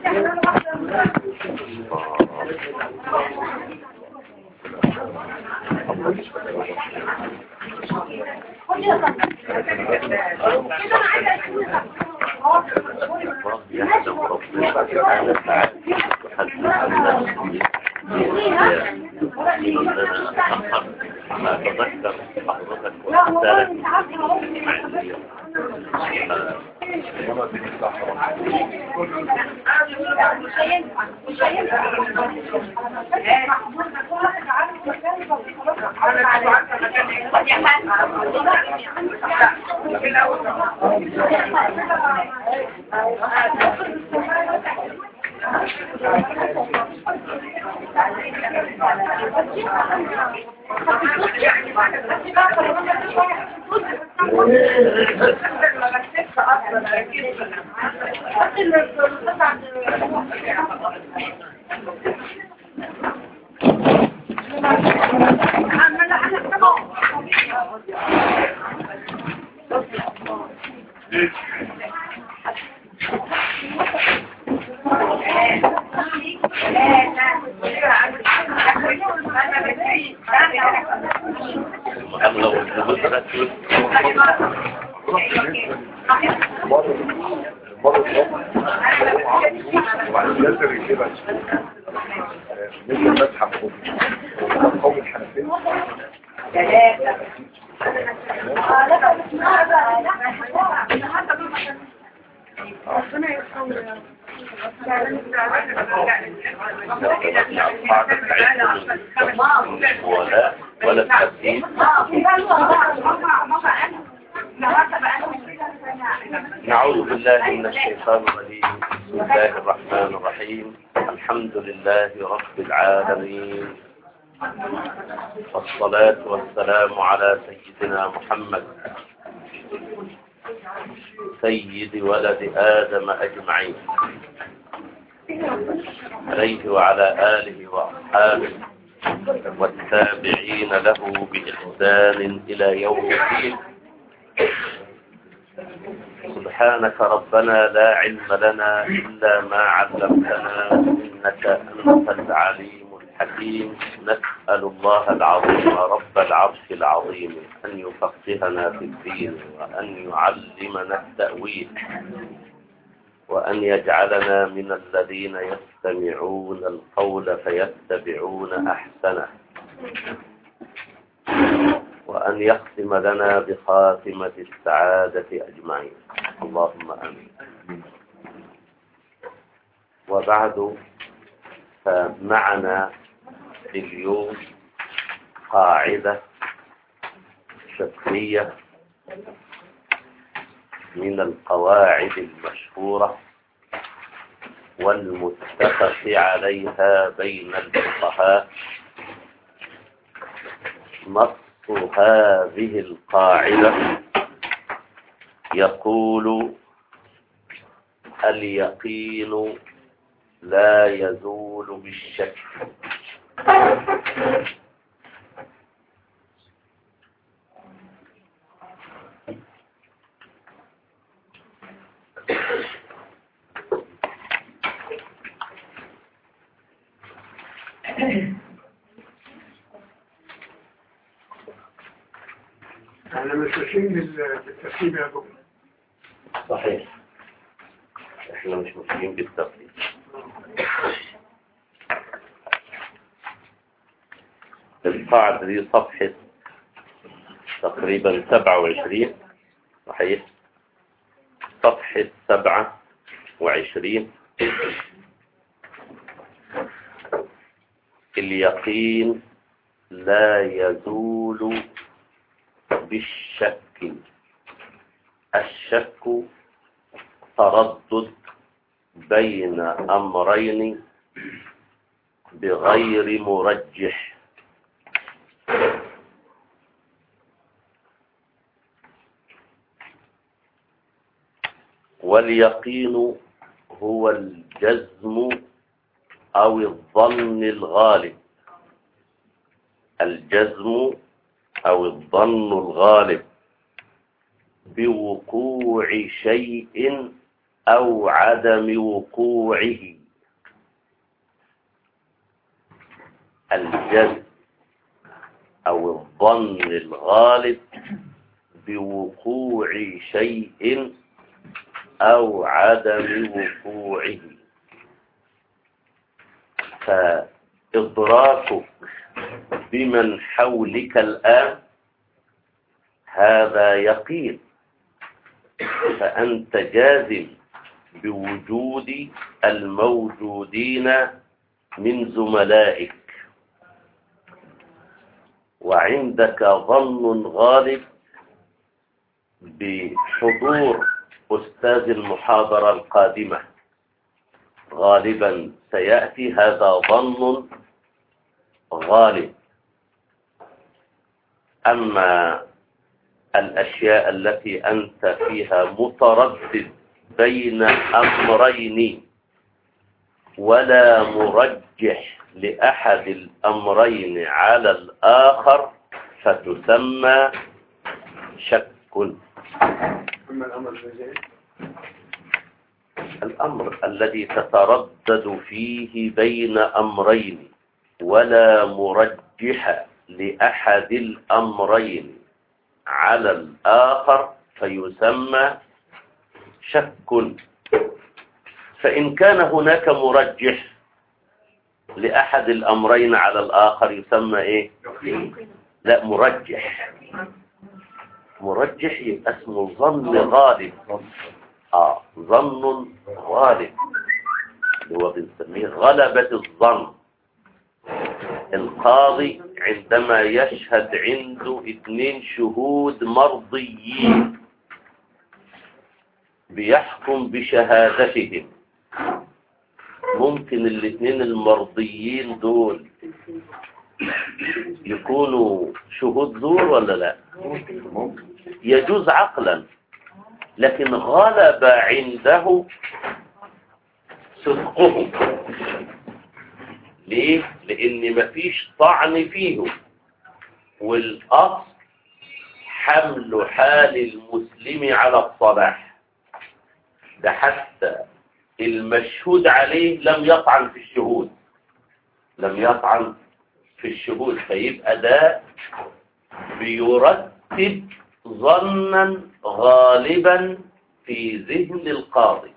يحزن ربنا سبحانه وتعالى ما تذكر حضرتك ولا ولا التبديل نعوذ بالله من الشيطان الرجيم بسم الله الرحمن الرحيم الحمد لله رب العالمين والصلاة والسلام على سيدنا محمد سيد ولد آدم أجمعين عليه وعلى آله وأصحابه والتابعين له بإحسان إلى يوم الدين سبحانك ربنا لا علم لنا إلا ما علمتنا إنك أنت العليم الحكيم نسأل الله العظيم رب العرش العظيم أن يفقهنا في الدين وأن يعلمنا التأويل وأن يجعلنا من الذين يستمعون القول فيتبعون أحسنه وأن يختم لنا بخاتمة السعادة أجمعين اللهم آمين وبعد فمعنا اليوم قاعدة فقهية من القواعد المشهورة والمتفق عليها بين الفقهاء نص هذه القاعدة يقول اليقين لا يزول بالشك احنا مش ماشيين بال- بالترتيب يا دكتور صحيح احنا مش ماشيين بالترتيب القاعدة دي صفحة تقريبا سبعة وعشرين صحيح صفحة سبعة وعشرين اليقين لا يزول بالشك الشك تردد بين أمرين بغير مرجح واليقين هو الجزم أو الظن الغالب الجزم أو الظن الغالب بوقوع شيء أو عدم وقوعه الجزم أو الظن الغالب بوقوع شيء أو عدم وقوعه فإدراكك بمن حولك الآن هذا يقين فأنت جازم بوجود الموجودين من زملائك وعندك ظن غالب بحضور أستاذ المحاضرة القادمة غالبا سيأتي هذا ظن غالب أما الأشياء التي أنت فيها متردد بين أمرين ولا مرجح لأحد الأمرين على الآخر فتسمى شك الأمر الذي تتردد فيه بين أمرين ولا مرجح لأحد الأمرين على الآخر فيسمى شك فإن كان هناك مرجح لأحد الأمرين على الآخر يسمى إيه لا مرجح مرجح يبقى اسمه ظن غالب آه ظن غالب اللي هو بنسميه غلبة الظن القاضي عندما يشهد عنده اثنين شهود مرضيين بيحكم بشهادتهم ممكن الاثنين المرضيين دول يكونوا شهود زور ولا لا يجوز عقلا لكن غلب عنده صدقهم ليه لان مفيش طعن فيه والاصل حمل حال المسلم على الصلاح ده حتى المشهود عليه لم يطعن في الشهود لم يطعن في الشهود فيبقى ده بيرتب ظنا غالبا في ذهن القاضي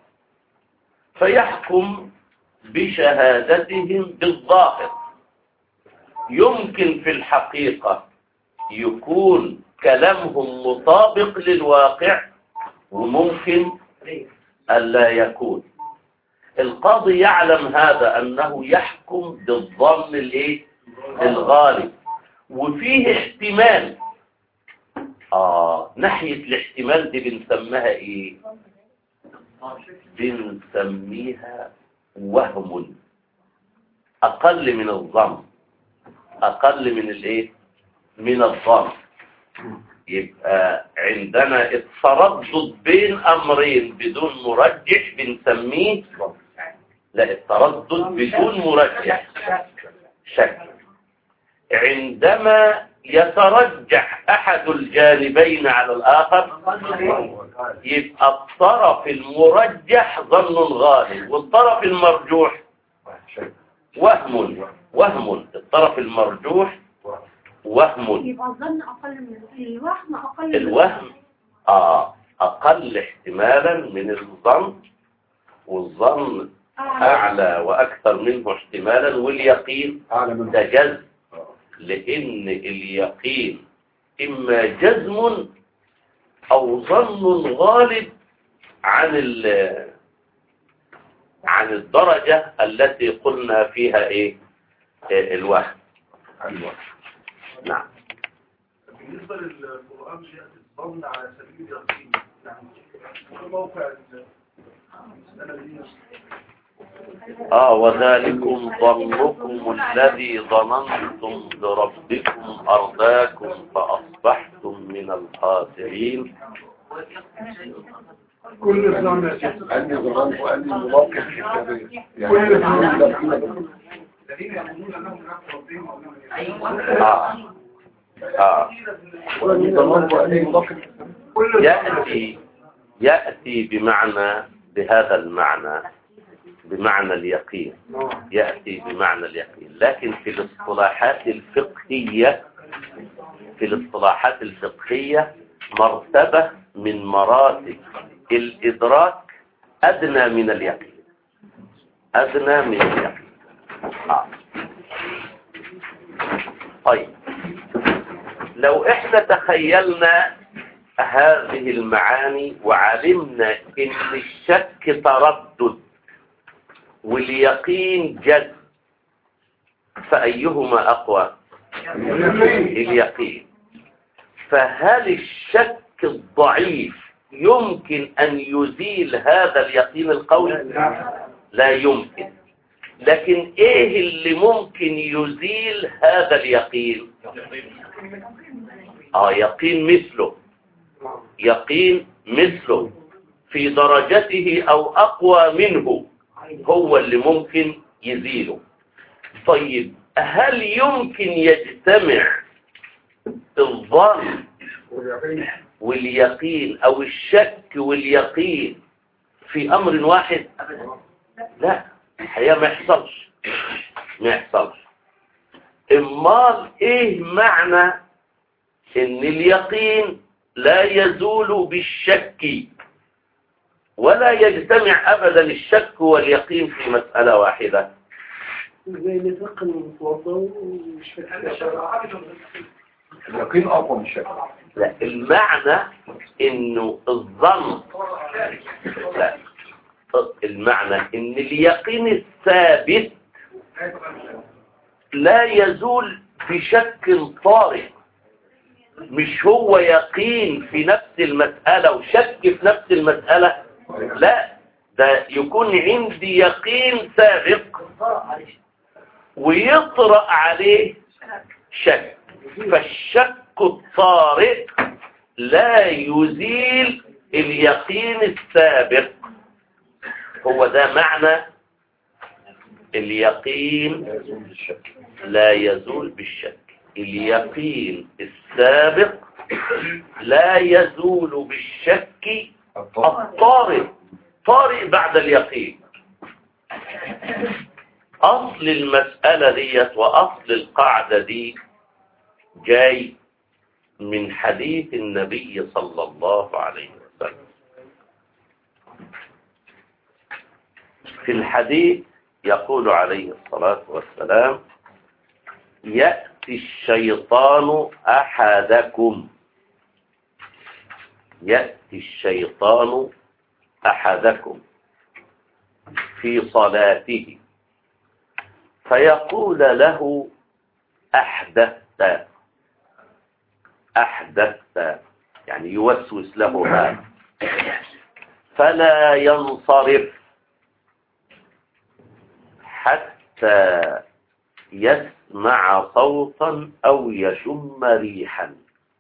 فيحكم بشهادتهم بالظاهر يمكن في الحقيقة يكون كلامهم مطابق للواقع وممكن ألا يكون القاضي يعلم هذا أنه يحكم بالظن الايه الغالب وفيه احتمال آه ناحية الاحتمال دي بنسميها ايه بنسميها وهم أقل من الظن أقل من الايه من الظن يبقى عندنا التردد بين أمرين بدون مرجح بنسميه لا التردد بدون مرجح شك عندما يترجح أحد الجانبين على الآخر يبقى الطرف المرجح ظن غالب والطرف المرجوح وهم وهم الطرف المرجوح وهم يبقى الظن أقل من الوهم أقل من الوهم آه أقل احتمالا من الظن والظن أعلى وأكثر منه احتمالا واليقين أعلى من ده جزم لأن اليقين إما جزم أو ظن غالب عن ال عن الدرجة التي قلنا فيها إيه آه، الوهم أيوة نعم بالنسبة للقرآن يأتي الظن على سبيل اليقين يعني هو موقع المسألة دي آه وذلكم ظنكم الذي ظننتم بربكم أرداكم فأصبحتم من الخاسرين كل الظن يا شيخ أني ظننت أني مواقف حسابية كل الظن الذين يقولون أنهم يعرفوا ربهم وأنهم يعرفون آه آه وأني ظننت أني مواقف حسابية كل الظن يأتي يأتي بمعنى بهذا المعنى بمعنى اليقين يأتي بمعنى اليقين لكن في الاصطلاحات الفقهية في الاصطلاحات الفقهية مرتبة من مراتب الإدراك أدنى من اليقين أدنى من اليقين آه. طيب لو احنا تخيلنا هذه المعاني وعلمنا ان الشك تردد واليقين جد فأيهما أقوى اليقين فهل الشك الضعيف يمكن أن يزيل هذا اليقين القوي لا يمكن لكن ايه اللي ممكن يزيل هذا اليقين اه يقين مثله يقين مثله في درجته او اقوى منه هو اللي ممكن يزيله طيب هل يمكن يجتمع الظن واليقين او الشك واليقين في امر واحد لا الحقيقه ما يحصلش ما يحصلش امال ايه معنى ان اليقين لا يزول بالشك ولا يجتمع ابدا الشك واليقين في مسألة واحدة زي نفق المتوضى ومش في الحاجة اليقين أقوى من الشك لا المعنى انه الظن لا المعنى ان اليقين الثابت لا يزول بشك طارئ مش هو يقين في نفس المسألة وشك في نفس المسألة لا ده يكون عندي يقين سابق ويطرأ عليه شك فالشك الطارئ لا يزيل اليقين السابق هو ده معنى اليقين لا يزول بالشك اليقين السابق لا يزول بالشك الطارئ طارئ بعد اليقين أصل المسألة ديت وأصل القاعدة دي جاي من حديث النبي صلى الله عليه وسلم في الحديث يقول عليه الصلاة والسلام يأتي الشيطان أحدكم يأتي الشيطان أحدكم في صلاته فيقول له أحدثت أحدثت يعني يوسوس له هذا فلا ينصرف حتى يسمع صوتا أو يشم ريحا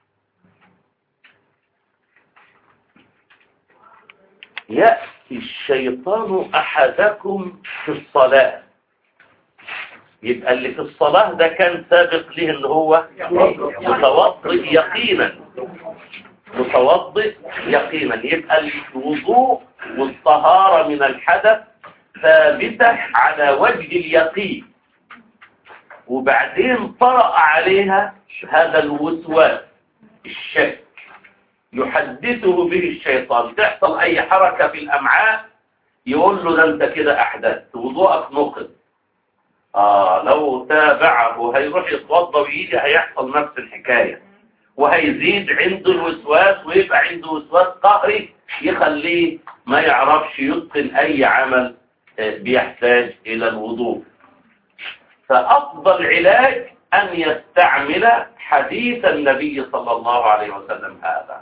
يأتي الشيطان أحدكم في الصلاة يبقى اللي في الصلاة ده كان سابق له ان هو متوضئ يقينا متوضئ يقينا يبقى الوضوء والطهارة من الحدث ثابتة على وجه اليقين وبعدين طرأ عليها هذا الوسواس الشك يحدثه به الشيطان تحصل اي حركة في الامعاء يقول له ده انت كده احدثت وضوءك نقض آه لو تابعه هيروح يتوضى ويجي هيحصل نفس الحكاية وهيزيد عنده الوسواس ويبقى عنده وسواس قهري يخليه ما يعرفش يتقن أي عمل بيحتاج إلى الوضوء فأفضل علاج أن يستعمل حديث النبي صلى الله عليه وسلم هذا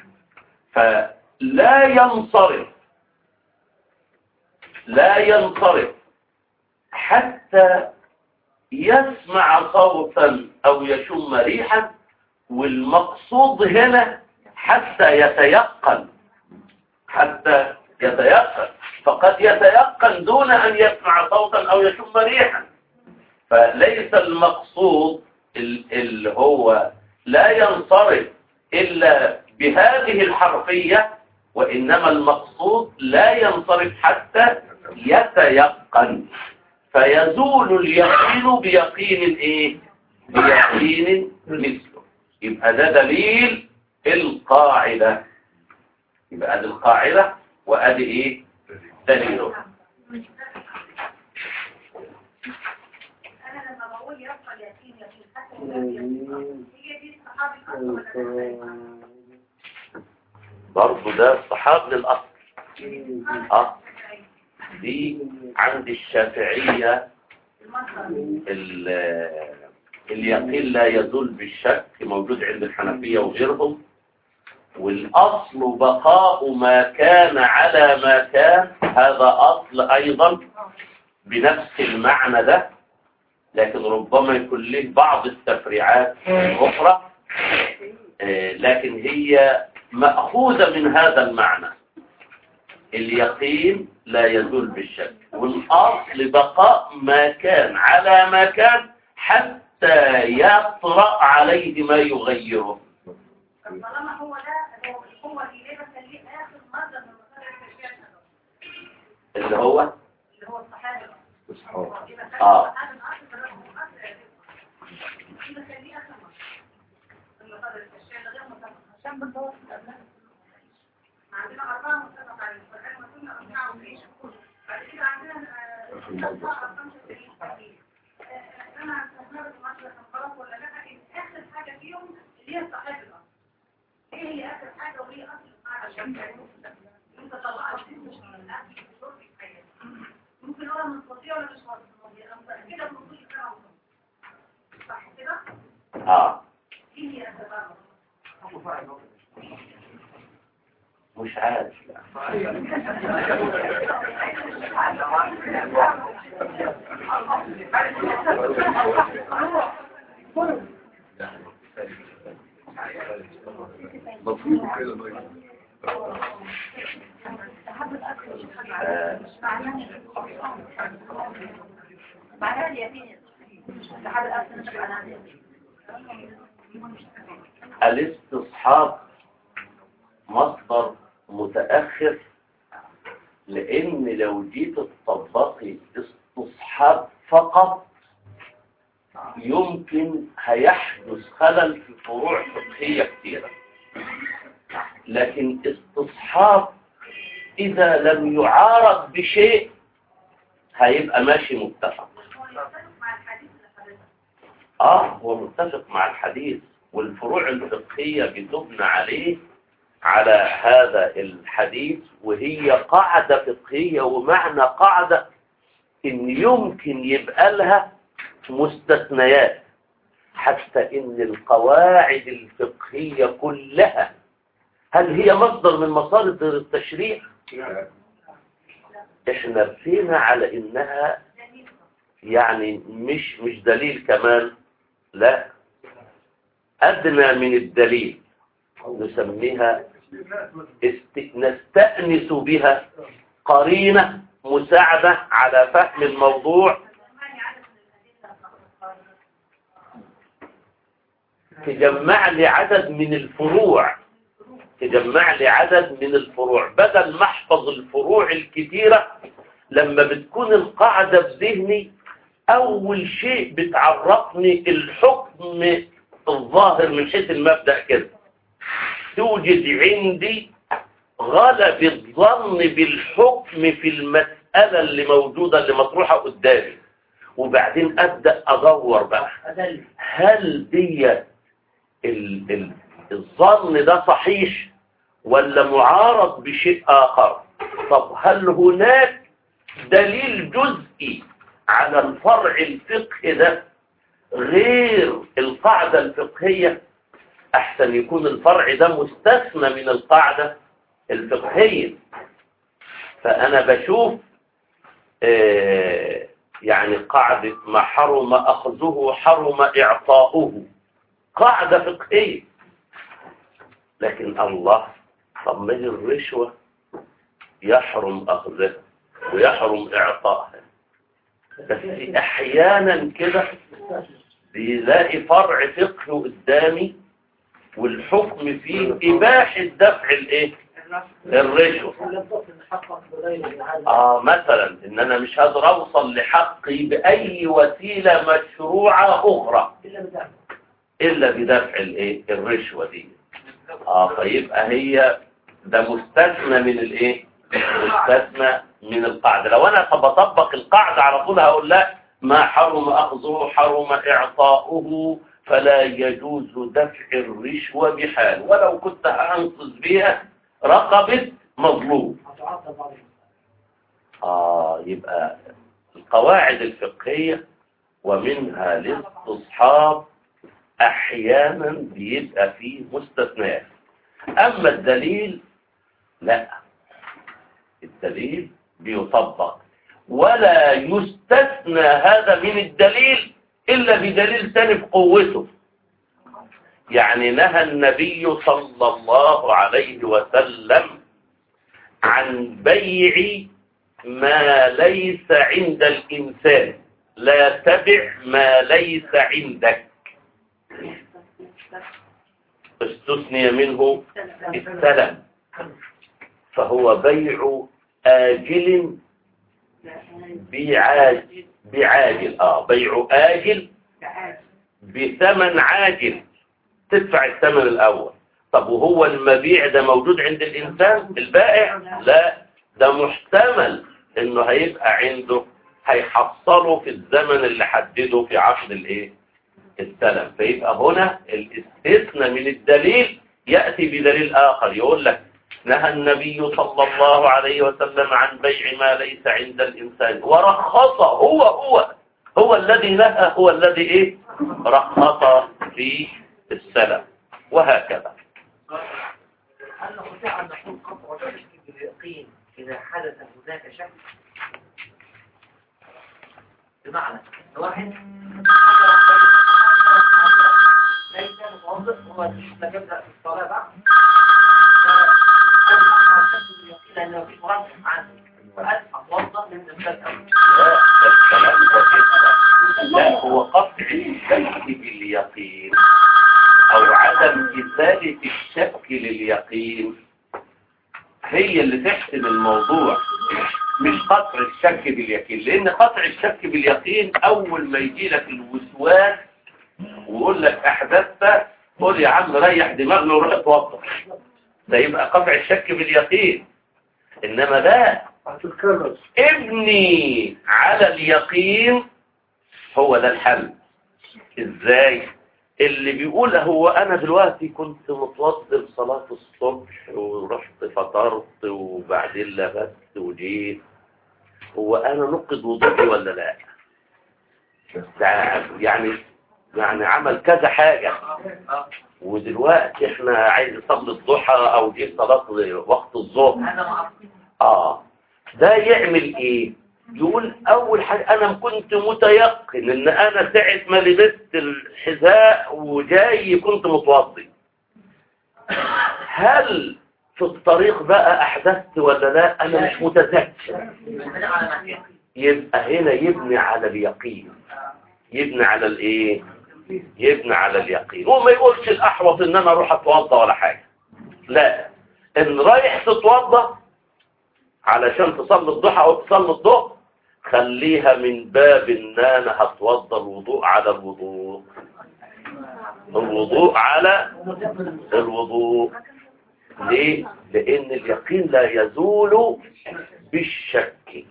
فلا ينصرف لا ينصرف حتى يسمع صوتا أو يشم ريحا والمقصود هنا حتى يتيقن حتى يتيقن فقد يتيقن دون أن يسمع صوتا أو يشم ريحا فليس المقصود اللي هو لا ينصرف إلا بهذه الحرفية وإنما المقصود لا ينصرف حتى يتيقن فيزول اليقين بيقين ايه بيقين مثله يبقى ده دليل القاعدة يبقى ادي القاعدة وادي ايه دليله انا لما بقول يبقى اليقين يقين حتى اليقين هي دي الصحابي الاصل ولا لا؟ برضه ده صحاب للأصل اه دي عند الشافعية ال- اليقين لا يزول بالشك موجود عند الحنفية وغيرهم والأصل بقاء ما كان على ما كان هذا أصل أيضا بنفس المعنى ده لكن ربما يكون له بعض التفريعات الأخرى آه، لكن هي مأخوذة من هذا المعنى اليقين لا يزول بالشك والأصل بقاء ما كان على ما كان حتى يطرأ عليه ما يغيره طب طالما هو ده هو القوة دي ليه بخليه آخر مرة من مصادر التشريع النبوي؟ اللي هو اللي هو الصحابة اصحاب يبقى خلي آه. الصحابة الأصل ده هو أصل اعتبار. يبقى خليه آخر مرة من مصادر التشريع ده غير متفق عشان بندور في الأبناء عندنا أربعة متفق عليهم والآن وصلنا أربعة وعيش بعد كده عندنا آه، أربعة أرقام تسعين تسعين. آه، أنا هستثمر في مصر خلاص ولا لا آخر حاجة فيهم اللي هي الصحابة الأصل ايه هي اخر حاجه وهي اصل القاعده عشان تعرفوا انت طلعت مش من الاكل والشرب في حياتك ممكن اقولها من الفضيه ولا مش من الفضيه انا متاكده من كل كلام صح كده آه ايه هي اخر حاجه مش عارف بسيط كده طيب آه، معناها اليقين الصحابه الاصل مش معناها اليقين الاستصحاب مصدر متأخر لأن لو جيت تطبقي استصحاب فقط يمكن هيحدث خلل في فروع فقهية كثيرة لكن استصحاب إذا لم يعارض بشيء هيبقى ماشي متفق هو يتفق مع الحديث اللي حضرتك آه هو متفق مع الحديث والفروع الفقهية بتبنى عليه على هذا الحديث وهي قاعدة فقهية ومعنى قاعدة إن يمكن يبقى لها مستثنيات حتى إن القواعد الفقهية كلها هل هي مصدر من مصادر التشريع؟ إحنا رسينا على إنها يعني مش مش دليل كمان لا أدنى من الدليل نسميها است... نستأنس بها قرينة مساعدة على فهم الموضوع تجمع لي عدد من الفروع تجمع لي عدد من الفروع بدل ما احفظ الفروع الكثيرة لما بتكون القاعدة بذهني أول شيء بتعرفني الحكم الظاهر من حيث المبدأ كده توجد عندي غلب الظن بالحكم في المسألة اللي موجودة اللي مطروحة قدامي وبعدين أبدأ أدور بقى هل دي ال ال الظن ده صحيح ولا معارض بشيء آخر طب هل هناك دليل جزئي على الفرع الفقهي ده غير القاعدة الفقهية أحسن يكون الفرع ده مستثنى من القاعدة الفقهية فأنا بشوف آه يعني قاعدة ما حرم أخذه حرم إعطاؤه قاعدة فقهية لكن الله طب ما هي الرشوة يحرم أخذها ويحرم إعطائها بس أحيانا كده بيلاقي فرع فقه قدامي والحكم فيه إباحة دفع الإيه؟ الرشوة لم تصل حقك بغير هذا اه مثلا ان انا مش قادر اوصل لحقي باي وسيلة مشروعة اخرى الا بدعم الا بدفع الايه الرشوة دي اه فيبقى هي ده مستثنى من الايه مستثنى من القاعدة لو انا بطبق القاعدة على طول هقول لا ما حرم اخذه حرم اعطاؤه فلا يجوز دفع الرشوة بحال ولو كنت هنقذ بيها رقبة مظلوم هتعطل بعض المسائل. آه يبقى القواعد الفقهية ومنها الاستصحاب أحيانا بيبقى فيه مستثنيات أما الدليل لا الدليل بيطبق ولا يستثنى هذا من الدليل إلا بدليل تاني بقوته يعني نهى النبي صلى الله عليه وسلم عن بيع ما ليس عند الإنسان لا تبع ما ليس عندك استثني منه السلم فهو بيع آجل بعاجل بعاجل اه بيع آجل بثمن عاجل تدفع الثمن الأول طب وهو المبيع ده موجود عند الإنسان البائع لا ده محتمل انه هيبقى عنده هيحصله في الزمن اللي حدده في عقد الايه السلم فيبقى هنا الاستثناء من الدليل يأتي بدليل آخر يقول لك نهى النبي صلى الله عليه وسلم عن بيع ما ليس عند الإنسان ورخص هو هو هو الذي نهى هو الذي ايه رخص في السلم وهكذا هل نستطيع أن نقول قطع الشك باليقين إذا حدث هناك شك؟ بمعنى واحد ليس متوظف هو لا يبدأ في الصلاة بعد لأنه في مرض عنه فقال أتوظف من الثلاث لا ده الكلام ده كده لا هو قطع الشك باليقين او عدم إزالة الشك لليقين هي اللي تحسم الموضوع مش قطع الشك باليقين لان قطع الشك باليقين اول ما يجي لك الوسواس ويقول لك احدثت قول يا عم ريح دماغنا وروح اتوضى ده يبقى قطع الشك باليقين انما ده هتتكرر ابني على اليقين هو ده الحل ازاي اللي بيقول هو انا دلوقتي كنت متوضي لصلاة الصبح ورحت فطرت وبعدين لبست وجيت هو انا نقض وضوئي ولا لا ده يعني يعني عمل كذا حاجة ودلوقتي احنا عايز يصلي الضحى او جه صلاة وقت الظهر هذا معروف اه ده يعمل ايه يقول اول حاجة انا كنت متيقن ان انا ساعة ما لبست الحذاء وجاي كنت متوضي هل في الطريق بقى احدثت ولا لا انا مش متذكر هذا على ما فيه يبقى هنا يبني على اليقين يبني على الايه يبني على اليقين وما يقولش الاحوط ان انا اروح اتوضى ولا حاجة لا ان رايح تتوضى علشان تصلي الضحى او تصلي الظهر خليها من باب ان انا هتوضى الوضوء على الوضوء الوضوء على الوضوء ليه لان اليقين لا يزول بالشك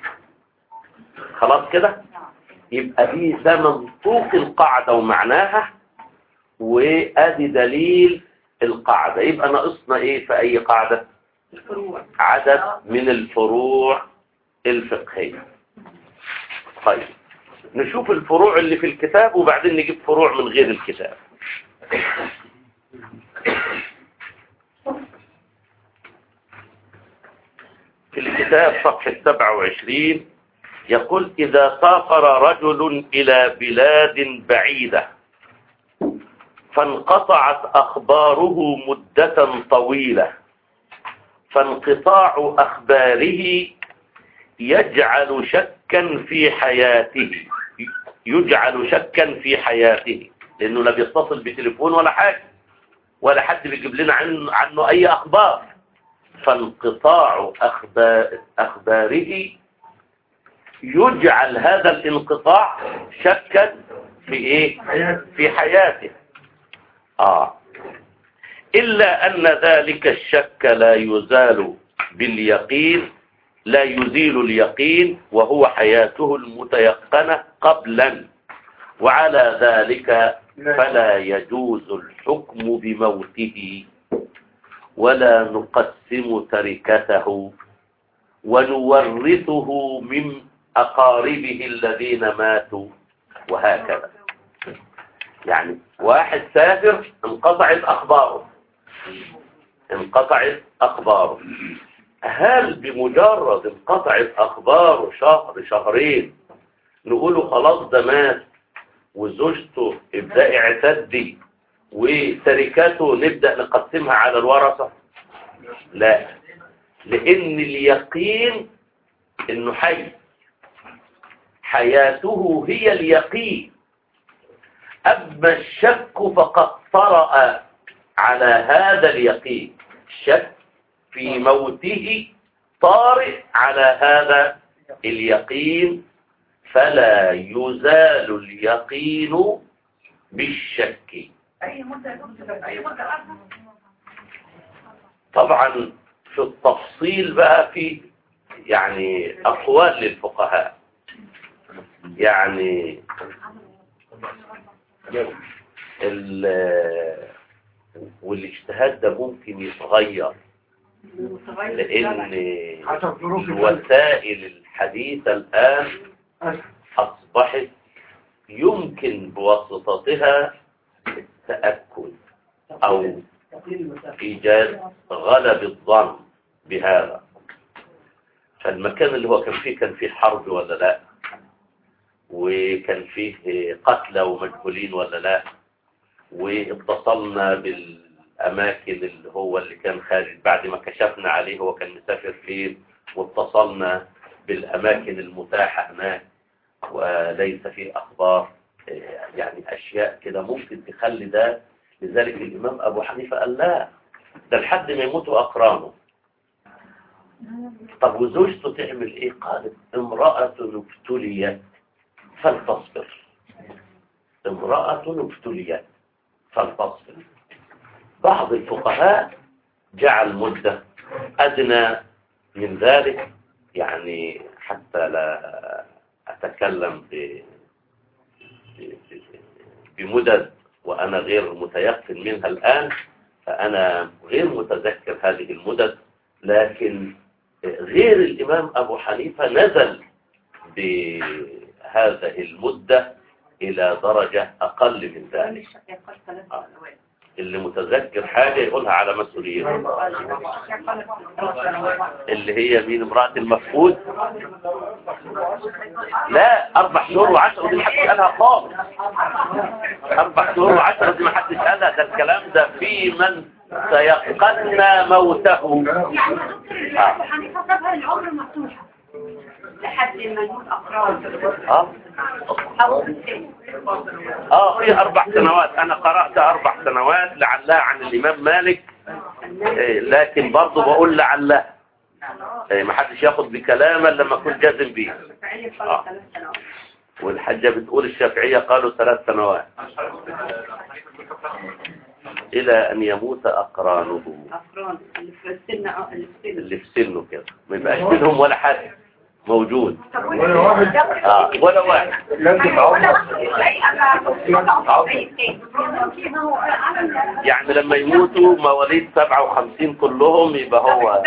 خلاص كده يبقى دي ده منطوق القاعدة ومعناها وادي دليل القاعدة يبقى ناقصنا ايه في اي قاعدة عدد من الفروع الفقهية طيب نشوف الفروع اللي في الكتاب وبعدين نجيب فروع من غير الكتاب في الكتاب صفحة 27 يقول إذا سافر رجل إلى بلاد بعيدة فانقطعت أخباره مدة طويلة فانقطاع أخباره يجعل شكا في حياته يجعل شكا في حياته لأنه لا بيتصل بتليفون ولا حاجة ولا حد بيجيب لنا عنه, عنه أي أخبار فانقطاع أخبار أخباره يجعل هذا الانقطاع شكا في إيه؟ في حياته آه إلا أن ذلك الشك لا يزال باليقين لا يزيل اليقين وهو حياته المتيقنة قبلا وعلى ذلك فلا يجوز الحكم بموته ولا نقسم تركته ونورثه من أقاربه الذين ماتوا وهكذا يعني واحد سافر انقطعت أخباره انقطعت أخباره هل بمجرد انقطعت أخباره شهر شهرين نقوله خلاص ده مات وزوجته ابدأ اعتدي وتركته نبدأ نقسمها على الورثة لا لأن اليقين إنه حي حياته هي اليقين أما الشك فقد طرأ على هذا اليقين الشك في موته طارئ على هذا اليقين فلا يزال اليقين بالشك أي مدة أي مدة أربعة طبعا في التفصيل بقى في يعني أقوال للفقهاء يعني ال- والاجتهاد ده ممكن يتغير لأن حسب ظروف البلد. الوسائل الحديثة الآن أصبحت يمكن بواسطتها التأكد أو إيجاد غلب الظن بهذا فالمكان اللي هو كان فيه كان فيه حرب ولا لا وكان فيه قتلى ومجهولين ولا لا واتصلنا بالأماكن اللي هو اللي كان خارج بعد ما كشفنا عليه هو كان مسافر فين واتصلنا بالأماكن المتاحة هناك وليس فيه أخبار آه، يعني أشياء كده ممكن تخلي ده لذلك الإمام أبو حنيفة قال لا ده لحد ما يموتوا أقرانه طب وزوجته تعمل إيه قالت امرأة ابتليت فلتصبر امرأة ابتليت فلتصبر بعض الفقهاء جعل مدة أدنى من ذلك يعني حتى لا أتكلم ب- ب- ب- بمدد وأنا غير متيقن منها الآن فأنا غير متذكر هذه المدد لكن غير الإمام أبو حنيفة نزل بهذا المدة إلى درجة أقل من ذلك آه. اللي متذكر حاجة يقولها على مسؤوليته اللي هي مين امرأة المفقود لا أربع شهور وعشرة دي محدش قالها خالص أربع شهور وعشرة دي محدش قالها ده الكلام ده في من سيقنا موته أبو حنيفة سابها العمر مفتوحة لحد ما يموت أقران اه أو في السن اه في أربع سنوات أنا قرأت أربع سنوات لعلها عن الإمام مالك إيه، لكن برضه بقول لعلها إيه، ما حدش ياخد بكلامه لما أكون جازم بيه فعلي فرق ثلاث سنوات والحجة بتقول الشافعية قالوا ثلاث سنوات إلى أن يموت أقرانه أقران اللي في السن أه، اللي في السن اللي في سنه كده ما يبقاش منهم ولا حد موجود طب ولا واحد. آه ولا واحد لازم تعمر يعني لما يموتوا مواليد 57 كلهم يبقى هو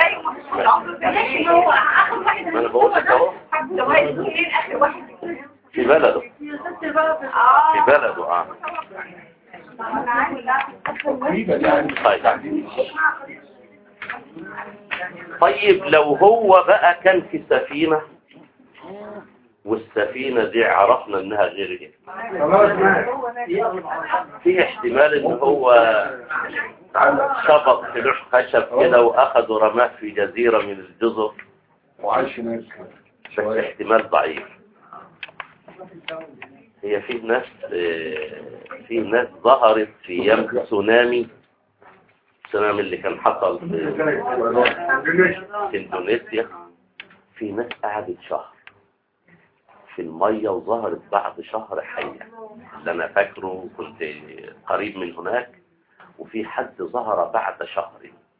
ما أنا بقول لك أهو في بلده في بلده اه طيب طيب لو هو بقى كان في سفينة والسفينة دي عرفنا انها غير ايه خلاص مات في احتمال ان هو شبط في لوح خشب كده واخد ورماه في جزيرة من الجزر وعايش هناك بس احتمال ضعيف هي في ناس آه، في ناس ظهرت في يم تسونامي السلام اللي كان حصل في اندونيسيا في اندونيسيا في ناس قعدت شهر في المية وظهرت بعد شهر حية اللي انا فاكره كنت قريب من هناك وفي حد ظهر بعد شهر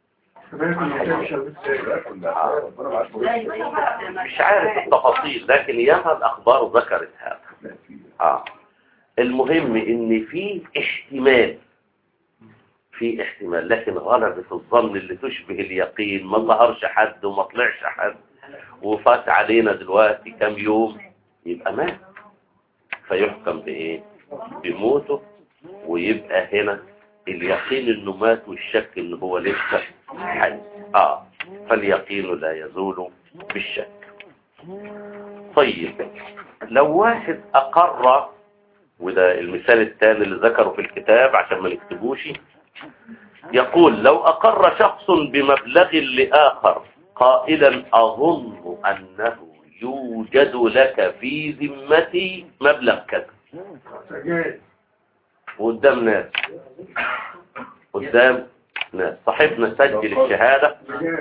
مش عارف التفاصيل لكن ياما الاخبار ذكرت هذا اه المهم ان في احتمال في احتمال لكن غلبة الظن اللي تشبه اليقين ما ظهرش حد وما طلعش حد وفات علينا دلوقتي كام يوم يبقى مات فيحكم بايه بموته ويبقى هنا اليقين انه مات والشك انه هو لسه حي اه فاليقين لا يزول بالشك طيب لو واحد اقر وده المثال الثاني اللي ذكره في الكتاب عشان ما نكتبوش يقول لو أقر شخص بمبلغ لآخر قائلا أظن أنه يوجد لك في ذمتي مبلغ كذا قدام ناس قدام ناس صاحبنا سجل الشهادة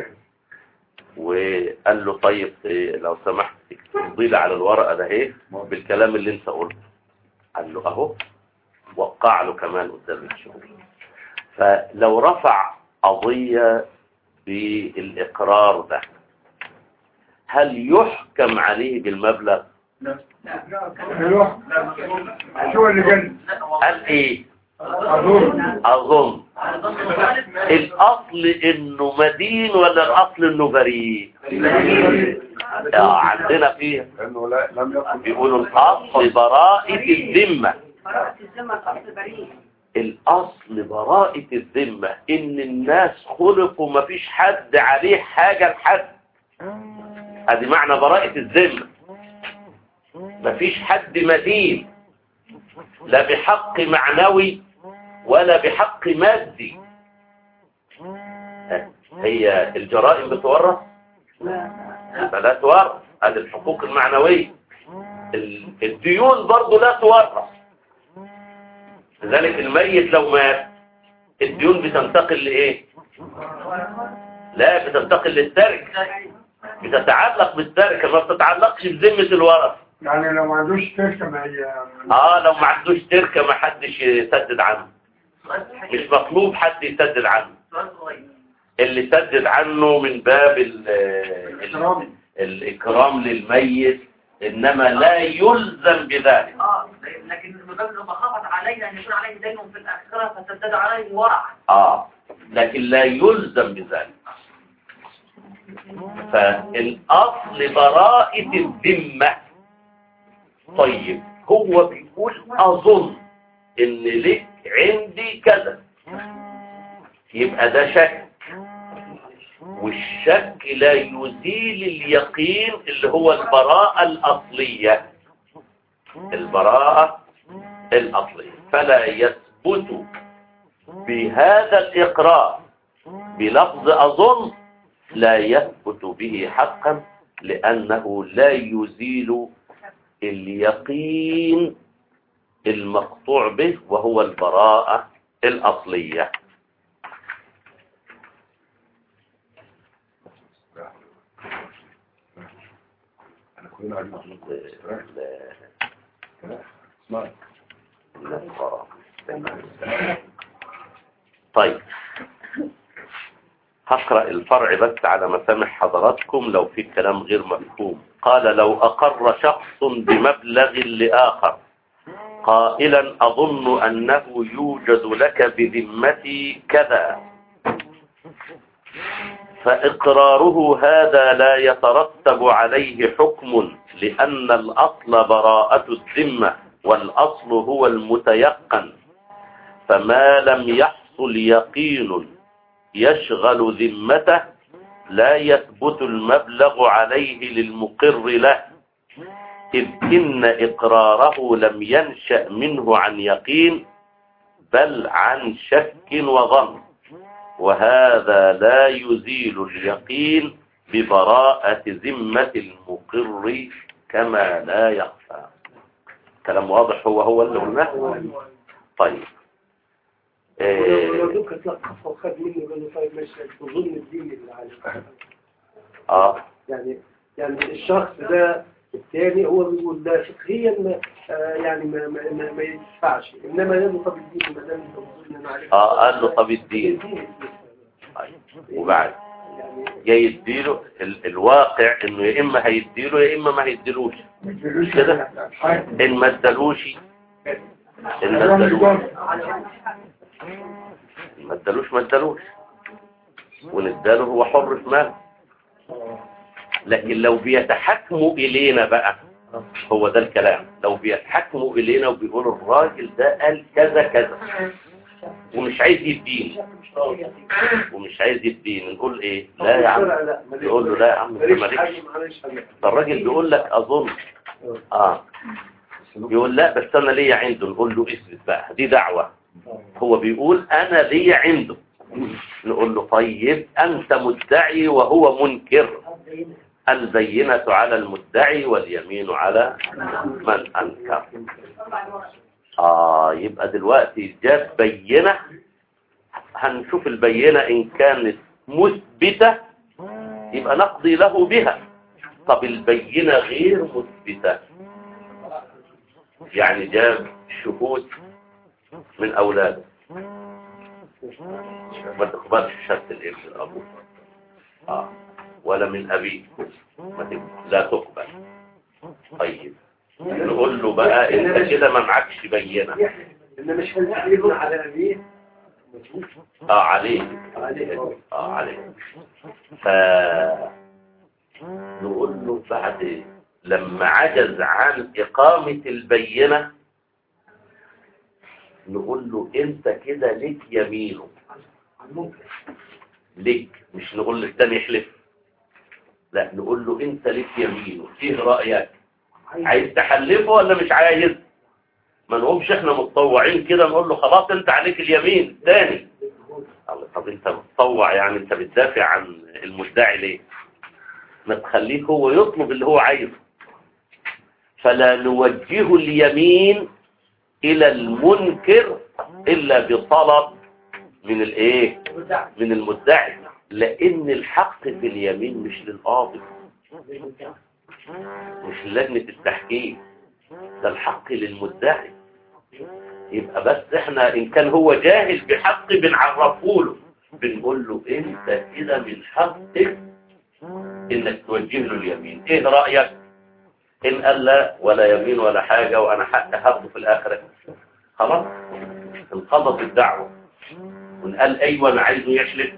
وقال له طيب إيه، لو سمحت تمضي لي على الورقة ده ايه بالكلام اللي انت قلته قال له اهو وقع له كمان قدام الشهود فلو رفع قضية بالإقرار ده هل يحكم عليه بالمبلغ ايوه شو اللي قال قال ايه اظن اظن الاصل انه مدين ولا الاصل انه بريء آه، عندنا فيه لانه لا لم يكن بيقولوا الاصل براءة الذمة براءة الذمة الأصل بريء الاصل براءة الذمة ان الناس خلقوا مفيش حد عليه حاجة لحد ادي معنى براءة الذمة مفيش حد مدين لا بحق معنوي ولا بحق مادي هي الجرائم بتورث فلا تورث هذه الحقوق المعنوية ال- الديون برضو لا تورث لذلك الميت لو مات الديون بتنتقل لإيه لا بتنتقل للتركة بتتعلق بالتركة ما بتتعلقش بذمة الورث يعني لو ما عندوش تركه ما هي اه لو ما عندوش تركة ما حدش يسدد عنه مش مطلوب حد يسدد عنه سؤال صغير اللي سدد عنه من باب ال ال الإكرام للميت إنما لا يلزم بذلك اه لكن المدرب لما خافت عليه ان يكون عليه دين في الاخره فسدد عليه ورعا آه لكن لا يلزم بذلك فالأصل براءة الذمة طيب هو بيقول أظن إن لك عندي كذا يبقى ده شك والشك لا يزيل اليقين اللي هو البراءة الأصلية البراءة الأصلية فلا يثبت بهذا الإقرار بلفظ أظن لا يثبت به حقا لأنه لا يزيل اليقين المقطوع به وهو البراءة الأصلية احنا كلنا قاعدين على لا- اسمع لا البراءة. طيب هقرأ الفرع بس على مسامح حضراتكم لو في كلام غير مفهوم قال لو أقر شخص بمبلغ لآخر قائلا أظن أنه يوجد لك بذمتي كذا فإقراره هذا لا يترتب عليه حكم لأن الأصل براءة الذمة والأصل هو المتيقن فما لم يحصل يقين يشغل ذمته لا يثبت المبلغ عليه للمقر له إذ إن إقراره لم ينشأ منه عن يقين بل عن شك وظن وهذا لا يزيل اليقين ببراءة ذمة المقر كما لا يخفى كلام واضح هو هو اللي قلناه طيب ولو لو آه, دوك تلقفه وخد منه قال له طيب ماشي تظن الدين اللي عليه اه يعني يعني الشخص ده الثاني هو بيقول ده فقهيا ما آه يعني ما ما, ما, ما يدفعش انما لازم طب الدين ما دام انت بتظن انا عليك اه قال له طب الدين الدين طيب. وبعد يعني جاي يديله ال الواقع انه يا اما هيديله يا اما ما هيديلوش كده ان ما ادالوش ان ما ادالوش إن ما ادالوش ما ادالوش ونداله هو حر في ماله لكن لو بيتحكموا الينا بقى هو ده الكلام لو بيتحكموا الينا وبيقولوا الراجل ده قال كذا كذا ومش عايز يديني ومش عايز يديني نقول ايه لا يا عم يقول له لا يا عم انت ماليش مالكش حاجه معلش حاجه ده الراجل بيقول لك اظن اه يقول لا بس انا ليا عنده نقول له اثبت بقى دي دعوة هو بيقول انا ليا عنده نقول له طيب انت مدعي وهو منكر البينة على المدعي واليمين على من انكر اه يبقى دلوقتي جاب بينة هنشوف البينة ان كانت مثبتة يبقى نقضي له بها طب البينة غير مثبتة يعني جاب شهود من أولاده ما تقبلش شهادة الابن الأبو آه. ولا من أبيه ما تق- لا تقبل طيب نقول له بقى انت كده ما معكش بينة ان مش هنسأل على ابيه اه عليه عليه اه عليه ف نقول له بعد لما عجز عن إقامة البينة نقول له انت كده ليك يمينه ليك مش نقول للتاني احلف لا نقول له انت ليك يمينه ايه رأيك عايز تحلفه ولا مش عايز ما نقومش احنا متطوعين كده نقول له خلاص انت عليك اليمين تاني الله طب انت متطوع يعني انت بتدافع عن المدعي ليه ما تخليه هو يطلب اللي هو عايزه فلا نوجه اليمين الى المنكر الا بطلب من الايه من المدعي لان الحق في اليمين مش للقاضي مش لجنة التحكيم ده الحق للمدعي يبقى بس احنا ان كان هو جاهل بحق بنعرفه له بنقول له انت كده من حقك انك توجه له اليمين ايه رأيك ان قال لا ولا يمين ولا حاجة وانا حق هاخده في الاخرة خلاص انقضت الدعوة وان قال ايوه انا عايزه يحلف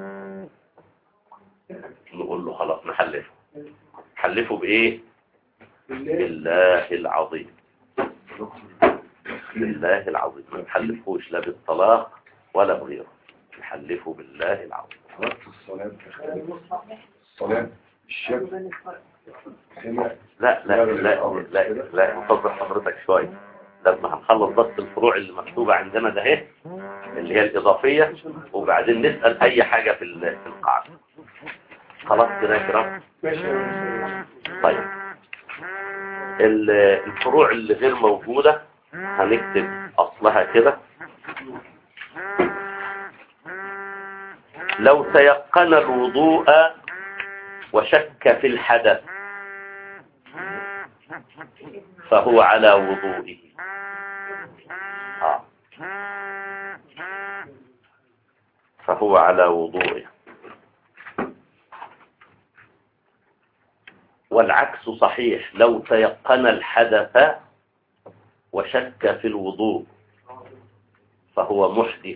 نقول له خلاص نحلفه حلفه بايه بالله العظيم بالله العظيم ما نحلفوش لا بالطلاق ولا بغيره نحلفه بالله العظيم صلاة الصلاة الصلاة الشاب هنا لا لا لا لا لا انتظر حضرتك شوية لما هنخلص بس الفروع اللي مكتوبة عندنا ده اهي اللي هي الإضافية وبعدين نسأل أي حاجة في ال- في القاعدة خلاص كده يا كرام طيب ال- الفروع اللي غير موجودة هنكتب أصلها كده لو تيقن الوضوء وشك في الحدث فهو على وضوئه آه. فهو على وضوئه والعكس صحيح لو تيقن الحدث وشك في الوضوء فهو محدث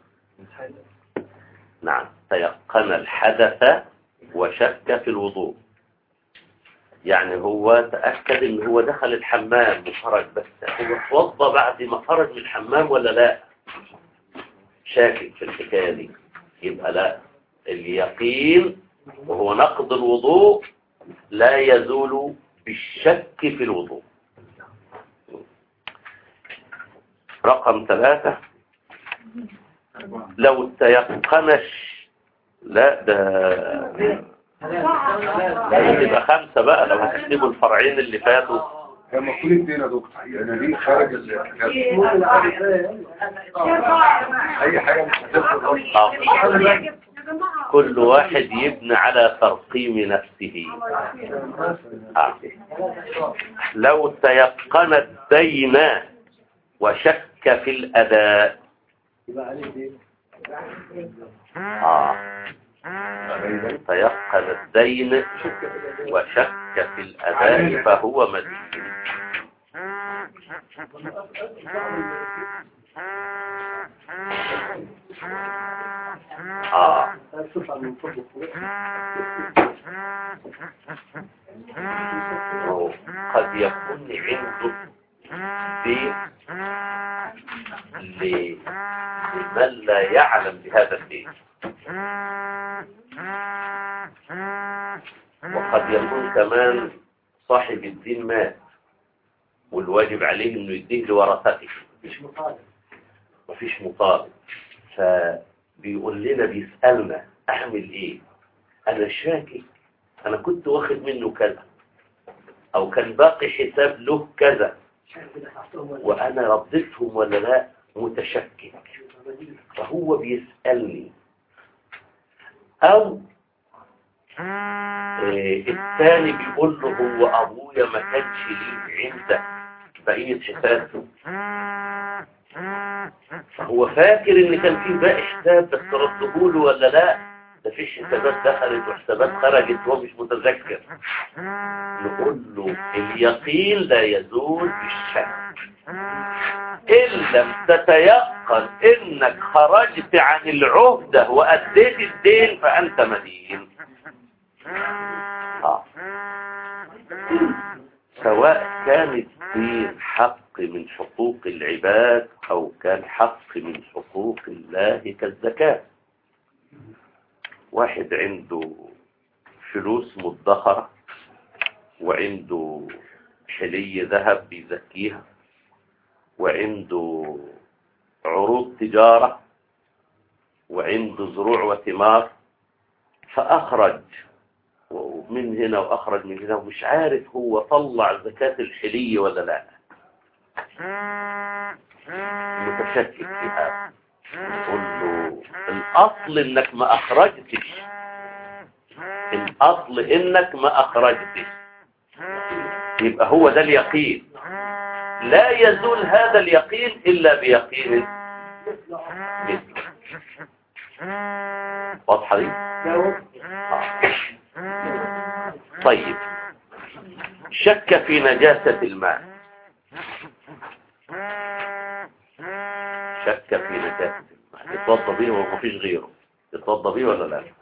نعم تيقن الحدث وشك في الوضوء يعني هو تأكد ان هو دخل الحمام وخرج بس هو اتوضى بعد ما خرج من الحمام ولا لا شاكك في الحكاية دي يبقى لا اليقين وهو نقض الوضوء لا يزول بالشك في الوضوء رقم ثلاثة لو تيقنش لا ده لازم يبقى خمسة بقى لو هتكتبوا الفرعين اللي فاتوا هي المفروض اتنين يا دكتور يعني دي خارج الحاجات ممكن عادي ده اي حاجة مش هتفرق آه. كل واحد يبني على ترقيم نفسه آه. لو تيقن الدين وشك في الأداء يبقى عليه ايه آه. تيقن الدين وشك في الأداء فهو مدين آه. تطلع من فضل أو قد يكون عنده دين ل- لمن لا يعلم بهذا الدين وقد يكون كمان صاحب الدين مات والواجب عليه انه يديه لورثته مش مطالب مفيش مطالب فبيقول لنا بيسألنا اعمل ايه انا شاكك انا كنت واخد منه كذا او كان باقي حساب له كذا شايف كده حطهم ولا وانا رديتهم ولا لا متشكك فهو بيسألني او آه، الثاني بيقول له هو ابويا ما كانش ليه عندك بقية حساب فهو فاكر ان كان في باقي حساب بس رده له ولا لا ده في حسابات دخلت وحسابات خرجت وهو مش متذكر نقول له اليقين لا يزول بالشك إن لم تتيقن إنك خرجت عن العهدة وأديت الدين فأنت مدين آه. سواء كان الدين حق من حقوق العباد أو كان حق من حقوق الله كالزكاة واحد عنده فلوس مدخرة وعنده حلي ذهب بيزكيها وعنده عروض تجارة وعنده زروع وثمار فأخرج من هنا وأخرج من هنا ومش عارف هو طلع زكاة الحلي ولا لا متشكك في هذا نقول له الأصل إنك ما أخرجتش الأصل إنك ما أخرجتش يبقى هو ده اليقين لا يزول هذا اليقين إلا بيقين مثله واضحة دي؟ آه. طيب شك في نجاسة الماء شك في نجاسة الماء يتوضى به وما فيش غيره يتوضى به ولا لا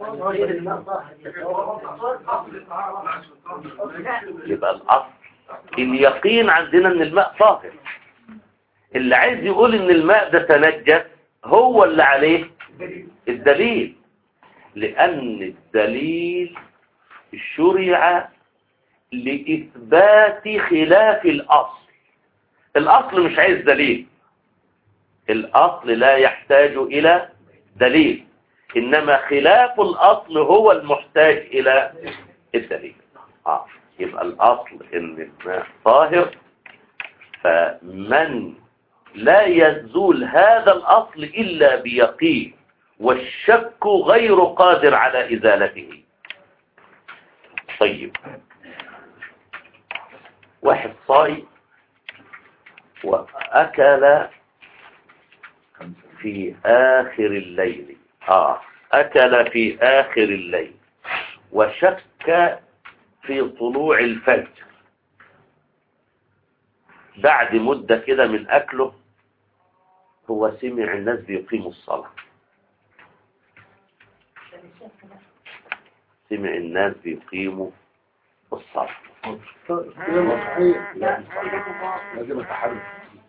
يبقى الأصل اليقين عندنا ان الماء طاهر اللي عايز يقول ان الماء ده تنجس هو اللي عليه الدليل لأن الدليل شرع لإثبات خلاف الأصل الأصل مش عايز دليل الأصل لا يحتاج إلى دليل إنما خلاف الأصل هو المحتاج إلى الدليل آه. يبقى الأصل إن الماء طاهر فمن لا يزول هذا الأصل إلا بيقين والشك غير قادر على إزالته طيب واحد صايم وأكل في آخر الليل آه أكل في آخر الليل وشك في طلوع الفجر بعد مدة كده من أكله هو سمع الناس بيقيموا الصلاة سمع الناس بيقيموا الصلاة لازم اتحرك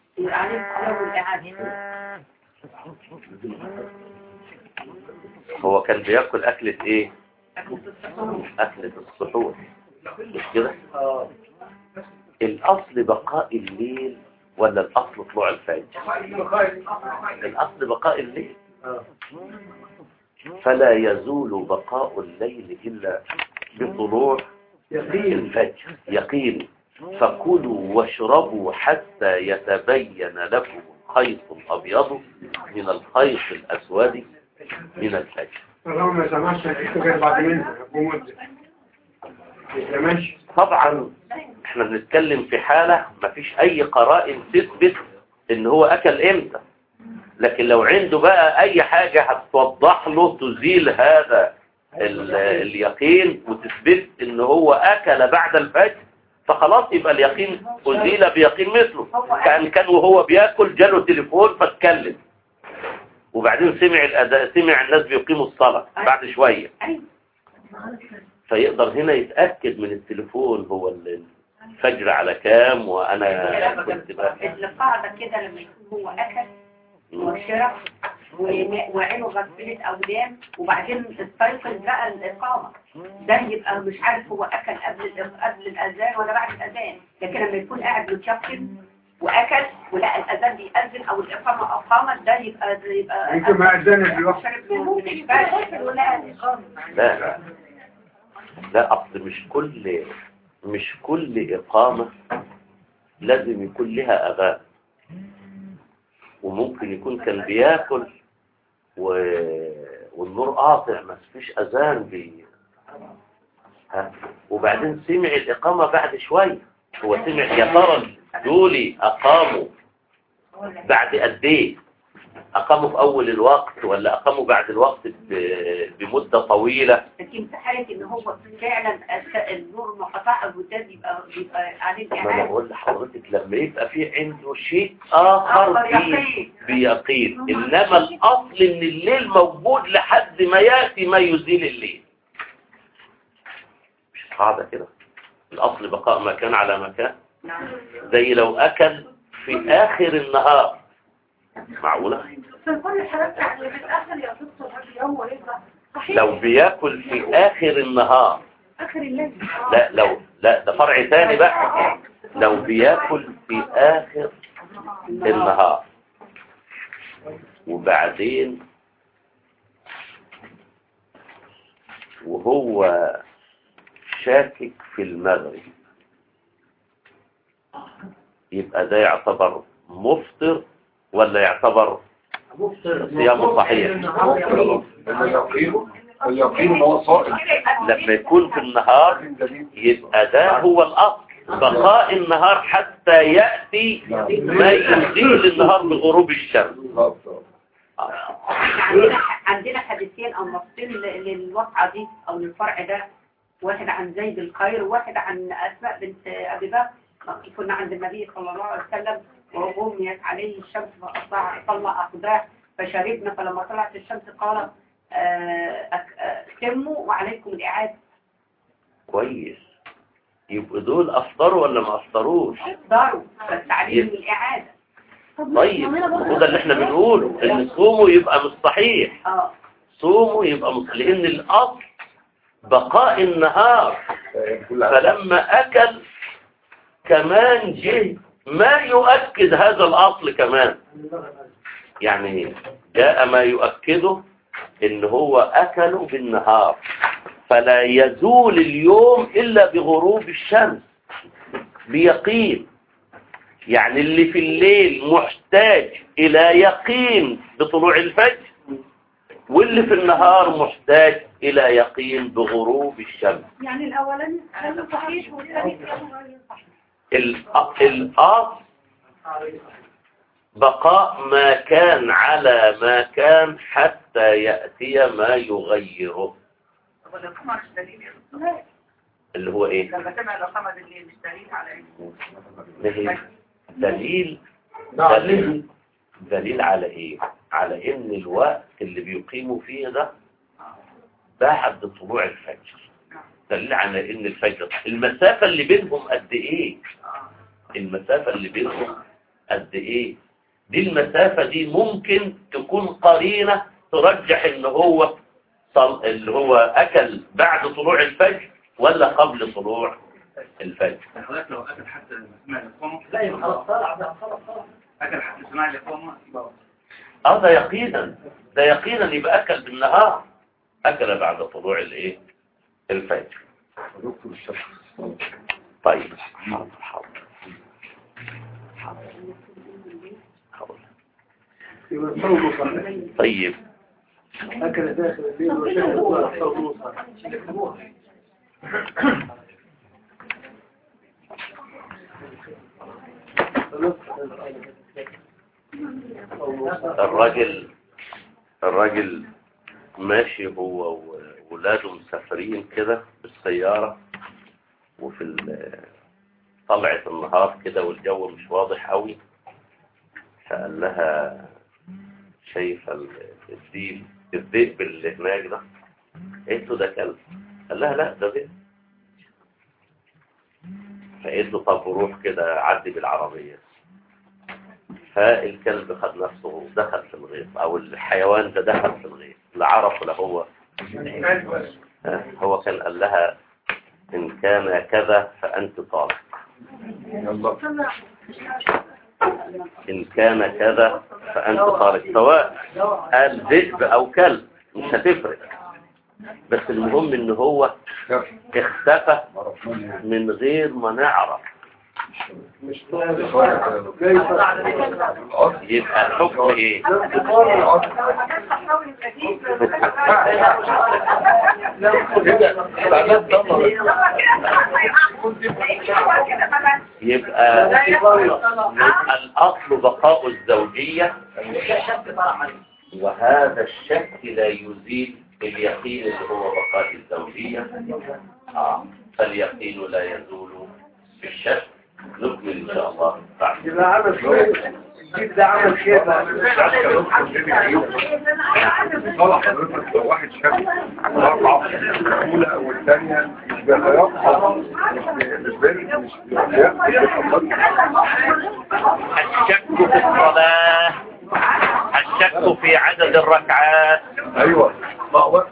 هو كان بياكل أكلة إيه أكلة السحور مش كده الأصل بقاء الليل ولا الأصل طلوع الفجر الأصل بقاء الليل فلا يزول بقاء الليل إلا بطلوع يقين الفجر يقين فكلوا واشربوا حتى يتبين لكم الخيط الأبيض من الخيط الأسود من الفجر لو ما سمعش هتفتكر بعد منها بمدة ما سمعش طبعا احنا بنتكلم في حالة مفيش اي قرائن تثبت ان هو اكل امتى لكن لو عنده بقى اي حاجة هتوضح له تزيل هذا ال- اليقين وتثبت ان هو اكل بعد الفجر فخلاص يبقى اليقين ازيل بيقين مثله كان كان وهو بياكل جاله تليفون فاتكلم وبعدين سمع الأداء سمع الناس بيقيموا الصلاة بعد شوية فيقدر هنا يتأكد من التليفون هو ال- الفجر على كام وأنا كنت بقى القاعدة كده لما يكون هو أكل وشرب وما- وعينه غسلت أو نام وبعدين استيقظ بقى الإقامة ده يبقى مش عارف هو أكل قبل الإق- قبل الأذان ولا بعد الأذان لكن لما يكون قاعد متشكل وأكل ولقى الأذان بيأذن أو الإقامة أقامت ده يبقى ده يبقى يمكن ما أذنت الوقت شرب من من الفجر ولقى الإقامة لا لا لا أصل مش كل مش كل إقامة لازم يكون لها أذان وممكن يكون كان بياكل و... والنور قاطع ما فيش أذان بي... ها؟ وبعدين سمع الإقامة بعد شوية هو سمع يا ترى دولي أقاموا بعد قد إيه أقاموا في أول الوقت ولا أقاموا بعد الوقت ب- بمدة طويلة لكن في حالة إن هو فعلا الس- النور منقطع أو ده بيبقى بيبقى عليه ما أنا الإعادة بقول لحضرتك لما يبقى في عنده شيء آخر آخر بي- يقين. بيقين إنما الأصل إن الليل موجود لحد ما يأتي ما يزيل الليل مش قاعدة كده الأصل بقاء مكان على مكان نعم زي لو أكل في آخر النهار معقولة في كل الحالات اللي بتأخر يا دكتور هذه هو يبقى صحيح لو بياكل في آخر النهار آخر الليل لا لو لا ده فرع تاني بقى لو بياكل في آخر النهار وبعدين وهو شاكك في المغرب يبقى ده يعتبر مفطر ولا يعتبر صيام صحيح اليقين اليقين إن هو صائم لما يكون في النهار يبقى ده هو الأصل بقاء النهار حتى يأتي ما يزيل النهار بغروب الشمس بالظبط. عندنا عندنا حديثين او نصين ل- للواقعة دي او للفرع ده واحد عن زيد الخير وواحد عن اسماء بنت ابي بكر كنا عند النبي صلى الله عليه وسلم وغميت عليه الشمس فأطلع طلع اقداح فشربنا فلما طلعت الشمس قال آه، أك- آه، تموا وعليكم الاعاده كويس يبقوا دول أفطروا ولا ما أفطروش ضروا بس عليهم الاعاده طيب هو ده اللي احنا بنقوله ان صومه يبقى مش صحيح اه صومه يبقى مش لان الاصل بقاء النهار كل حاجة. فلما اكل كمان جه ما يؤكد هذا الاصل كمان يعني جاء ما يؤكده ان هو اكله بالنهار فلا يزول اليوم الا بغروب الشمس بيقين يعني اللي في الليل محتاج الى يقين بطلوع الفجر واللي في النهار محتاج الى يقين بغروب الشمس يعني الأولاني كان صحيح والثاني كان غير صحيح الأ- الأصل بقاء ما كان على ما كان حتى يأتي ما يغيره طب الإقامة مش دليل يا دكتور لا اللي هو ايه لما سمع الإقامة بالليل مش دليل على إيه؟ نهي دليل نعم. دليل دليل على ايه على ان الوقت اللي بيقيموا فيه ده بعد طلوع الفجر دليل على ان الفجر المسافة اللي بينهم قد ايه المسافة اللي بينهم قد ايه دي المسافة دي ممكن تكون قرينة ترجح ان هو صل... اللي هو اكل بعد طلوع الفجر ولا قبل طلوع الفجر حضرتك لو اكل حتى سماع الاقامه لا يبقى خلاص طلع ده خلاص طلع اكل حتى سماع الاقامه يبقى اه ده يقينا ده يقينا يبقى اكل بالنهار اكل بعد طلوع الايه الفجر دكتور الشخص طيب حاضر حاضر حاضر حاضر. يبقى صوم صحيح طيب أكل داخل الليل وشرب صوم صحيح الراجل الراجل ماشي هو وولاده مسافرين كده بالسيارة وفي ال- طلعة النهار كده والجو مش واضح قوي فقال لها شايفة ال- الذئب الذئب اللي هناك ده قالت له ده كلب قال لها لا ده ذئب فقالت له طب روح كده عدي بالعربية فالكلب خد نفسه دخل في الغيط او الحيوان ده دخل في الغيط لا عرف ولا هو آه، هو كان قال لها ان كان كذا فانت طالق يلا ان كان كذا فانت طالق سواء قال ذئب او كلب مش هتفرق بس المهم ان هو اختفى من غير ما نعرف مش طالب جاي يبقى الحكم ايه يبقى يبقى الاصل بقاء الزوجية وهذا الشك لا يزيل اليقين اللي هو بقاء الزوجية آه. فاليقين لا يزول بالشك نكمل ان شاء الله بعد يبقى عمل خير الجيل ده عمل خير طلع حضرتك لو واحد شاب أربعة الأولى والثانية مش بيتيقظ مش بي- مش بي- مش بيتيقظ الشك في الصلاة الشك في عدد الركعات أيوه ما هو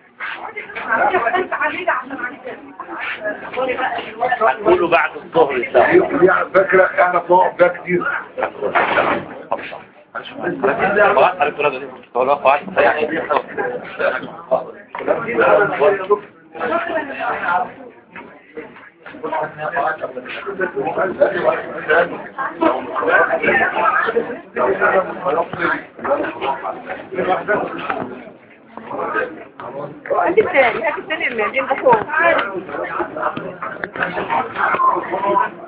هنقوله بعد الظهر ان شاء دي الله دي على فكرة احنا بنقف ده كتير هات الثاني هات الثاني المعجون ده فوق